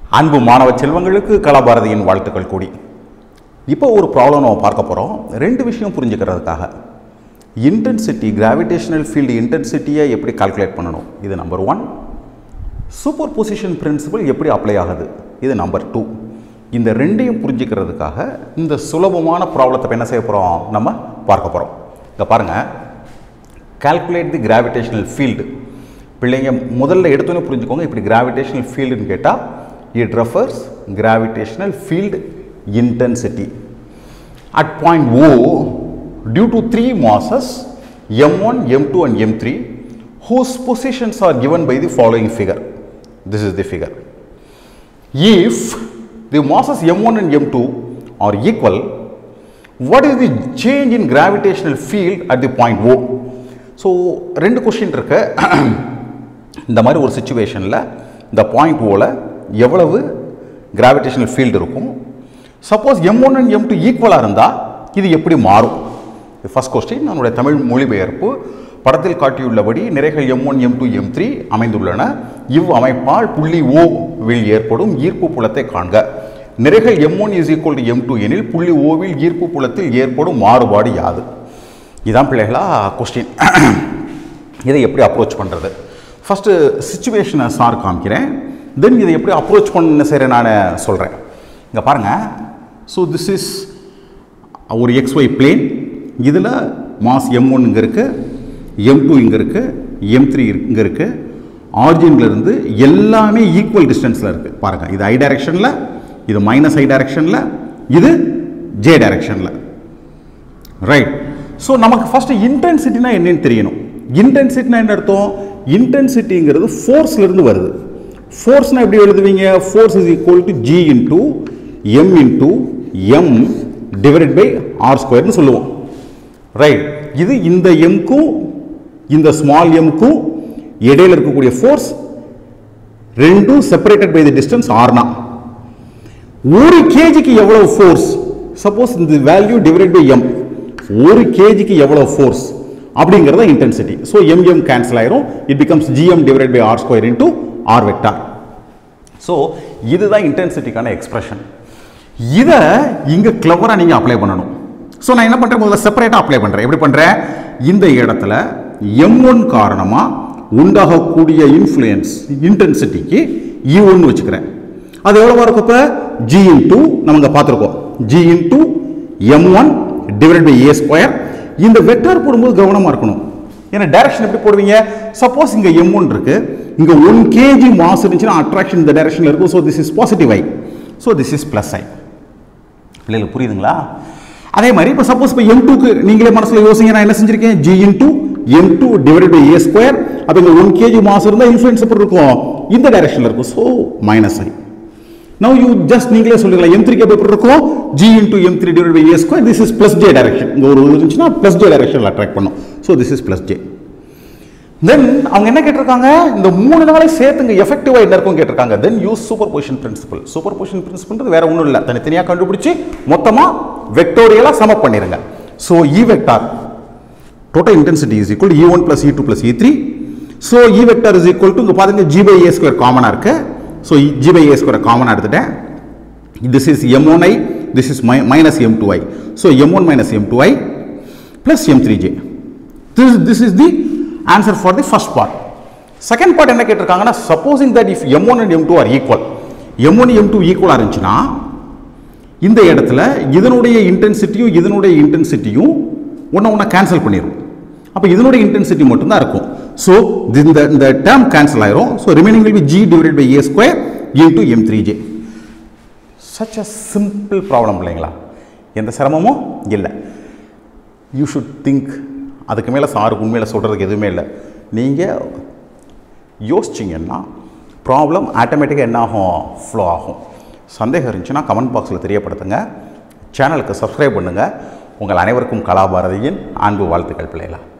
அன்பு மாணவ செல்வங்களுக்கு கலாபாரதியின் வாழ்த்துக்கள் கூடி இப்போ ஒரு ப்ராப்ளம் நம்ம பார்க்க போகிறோம் ரெண்டு விஷயம் புரிஞ்சுக்கிறதுக்காக இன்டென்சிட்டி கிராவிடேஷனல் ஃபீல்டு இன்டென்சிட்டியை எப்படி கால்குலேட் பண்ணணும் இது number one super position principle எப்படி அப்ளை ஆகுது இது நம்பர் டூ இந்த ரெண்டையும் புரிஞ்சுக்கிறதுக்காக இந்த சுலபமான ப்ராப்ளத்தை என்ன செய்ய போகிறோம் நம்ம பார்க்க போகிறோம் இங்கே பாருங்கள் கால்குலேட் தி கிராவிடேஷனல் ஃபீல்டு பிள்ளைங்க முதல்ல எடுத்தோன்னே புரிஞ்சுக்கோங்க இப்படி கிராவிடேஷனல் ஃபீல்டுன்னு கேட்டால் it refers gravitational field intensity at point O due to three masses M one M two and M three whose positions are given by the following figure. This is the figure. If the masses m1 and m2 are equal, what is the change in gravitational field at the point O? So ரெண்டு question இருக்கு இந்த மாதிரி ஒரு சுச்சுவேஷனில் இந்த point ஓவில் எவ்வளவு gravitational field இருக்கும் suppose M one and M two ஈக்குவலாக இருந்தால் இது எப்படி மாறும் ஃபர்ஸ்ட் கொஸ்டின் நம்முடைய தமிழ் மொழிபெயர்ப்பு படத்தில் காட்டியுள்ளபடி நிறைகள் M one M two M three அமைந்துள்ளன இவ் அமைப்பால் புள்ளி ஓ வில் ஏற்படும் ஈர்ப்பு புலத்தை காண்க நிறைகள் M one is equal to M two எனில் புள்ளி ஓவில் ஈர்ப்பு புலத்தில் ஏற்படும் மாறுபாடு யாது இதான் பிள்ளைகளா கொஸ்டின் இதை எப்படி அப்ரோச் பண்ணுறது ஃபஸ்ட்டு சுச்சுவேஷனை சார் காமிக்கிறேன் தென் இதை எப்படி அப்ரோச் பண்ண சரி நான் சொல்கிறேன் இங்கே பாருங்கள் ஸோ திஸ் இஸ் ஒரு எக்ஸ்ஒய் பிளேன் இதில் மாஸ் எம் ஒன் இங்கே இருக்குது எம் டூ இங்கே இருக்குது எம் த்ரீ இங்கே இருக்குது ஆரிஜின்லேருந்து எல்லாமே ஈக்குவல் டிஸ்டன்ஸில் இருக்குது பாருங்கள் இது ஐ டைரெக்ஷனில் இது மைனஸ் ஐ டைரெக்ஷனில் இது ஜே டைரெக்ஷனில் ரைட் ஸோ நமக்கு ஃபஸ்ட்டு இன்டென்சிட்டினா என்னன்னு தெரியணும் இன்டென்சிட்டினா என்ன அர்த்தம் இன்டென்சிட்டிங்கிறது ஃபோர்ஸ்லேருந்து வருது ஃபோர்ஸ்னால் எப்படி எழுதுவீங்க force is equal to G into M into M divided by R ஸ்கொயர்னு சொல்லுவோம் ரைட் இது இந்த எம்க்கும் இந்த ஸ்மால் எம்க்கும் இடையில இருக்கக்கூடிய ஃபோர்ஸ் ரெண்டும் செப்பரேட்டட் பை தி டிஸ்டன்ஸ் ஆர்னா ஒரு கேஜிக்கு எவ்வளவு ஃபோர்ஸ் சப்போஸ் இந்த வேல்யூ டிவைட் பை எம் ஒரு கேஜிக்கு எவ்வளவு ஃபோர்ஸ் அப்படிங்கிறத intensity so M M cancel ஆயிரும் it becomes GM divide by R square into R vector so இதுதான் இன்டென்சிட்டிக்கான எக்ஸ்பிரஷன் இதை இங்கே கிளவராக நீங்கள் அப்ளை பண்ணணும் ஸோ நான் என்ன பண்ணுறேன் முதல்ல செப்பரேட்டாக அப்ளை பண்ணுறேன் எப்படி பண்ணுறேன் இந்த இடத்துல எம் ஒன் காரணமாக உண்டாகக்கூடிய இன்ஃப்ளூயன்ஸ் இன்டென்சிட்டிக்கு இ ஒன்று வச்சுக்கிறேன் அது எவ்வளோவா இருக்கும் இப்போ ஜி இன்டூ நம்ம இங்கே பார்த்துருக்கோம் G into M one divide by A square இந்த வெக்டார் போடும்போது கவனமாக இருக்கணும் ஏன்னா டைரக்ஷன் எப்படி போடுவீங்க சப்போஸ் இங்கே எம் ஒன் இருக்கு இங்கே ஒன் கேஜி மாஸ் இருந்துச்சுன்னா அட்ராக்ஷன் இந்த டைரக்ஷனில் இருக்கும் so this is positive I so this is plus I பிள்ளைகளுக்கு புரியுதுங்களா அதே மாதிரி இப்போ சப்போஸ் இப்போ எம் டூக்கு நீங்களே மனசில் யோசிங்க நான் என்ன செஞ்சிருக்கேன் G into M two divide by A square அப்போ இங்கே ஒன் கேஜி மாஸ் இருந்தால் இன்ஃப்ளூயன்ஸ் எப்படி இருக்கும் இந்த டைரக்ஷனில் இருக்கும் so minus I now you just நீங்களே சொல்லிடலாம் எம் த்ரீக்கு எப்படி இருக்கும் G into M three divide by A square this is plus J direction இங்கே ஒரு இருந்துச்சுன்னா பிளஸ் ஜே டைரக்ஷனில் அட்ராக்ட் பண்ணும் so this is plus J then அவங்க என்ன கேட்டிருக்காங்க இந்த மூணு நாளை சேர்த்துங்க எஃபெக்டிவாக என்ன இருக்கும் கேட்டிருக்காங்க then use super position principle super position principle வேற ஒன்றும் இல்லை தனித்தனியாக கண்டுபிடிச்சு மொத்தமாக வெக்டோரியலாக சம பண்ணிடுங்க so E vector total intensity is equal E one plus E two plus E three so E vector is equal to இங்கே பாருங்க ஜி பை ஏ ஸ்கொயர் காமனாக இருக்கு so G by A square காமனாக எடுத்துட்டேன் this is M one I this is minus M two I so M one minus M two I plus M three J this this is the answer for the first part second part என்ன கேட்டிருக்காங்கன்னா supposing that if M one and M two are equal M one M two ஈக்குவலாக இருந்துச்சுன்னா இந்த இடத்துல இதனுடைய இன்டென்சிட்டியும் இதனுடைய இன்டென்சிட்டியும் ஒன்று ஒன்றா கேன்சல் பண்ணிடும் அப்போ இதனுடைய இன்டென்சிட்டி மட்டும்தான் இருக்கும் ஸோ இந்த இந்த டேர்ம் கேன்சல் ஆயிரும் so remaining will be G divide by A square into M three J such a simple problem இல்லைங்களா எந்த சிரமமும் இல்லை யூ ஷுட் திங்க் அதுக்கு மேலே சாருக்கு உண்மையில் சொல்கிறதுக்கு எதுவுமே இல்லை நீங்கள் யோசிச்சிங்கன்னா ப்ராப்ளம் ஆட்டோமேட்டிக்காக என்ன ஆகும் ஃப்ளோ ஆகும் சந்தேகம் இருந்துச்சுன்னா கமெண்ட் பாக்ஸில் தெரியப்படுத்துங்க சேனலுக்கு சப்ஸ்கிரைப் பண்ணுங்கள் உங்கள் அனைவருக்கும் கலாபாரதியின் அன்பு வாழ்த்துக்கள் பிள்ளைகளா